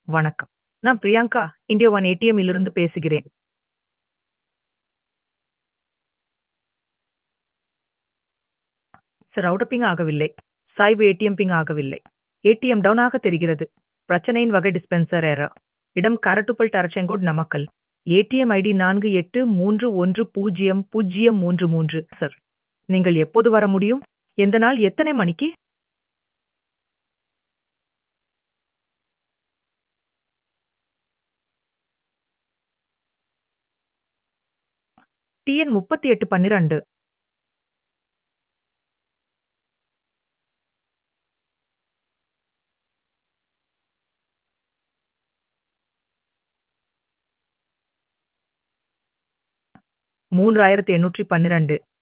வணக்கம். நான் Priyanka, India one ATM இலிருந்து பேசுகிறேன். சார் ரவுட்டர் பிங் ஆகவில்லை. சாய்வு ஏடிஎம் பிங் ஆகவில்லை. ஏடிஎம் டவுன் ஆக தெரிகிறது. பிரச்சனையின் வகை டிஸ்பென்சர் எரர். இடம் காரட்டுப்பல் Tiruchengode Namakkal. ATM ID 48311033 sir. நீங்கள் எப்போது வர முடியும்? எந்த நாள் எத்தனை மணிக்கு? டிஎன் 3812. மூன்றாயிரத்து எண்ணூற்றி பன்னிரண்டு.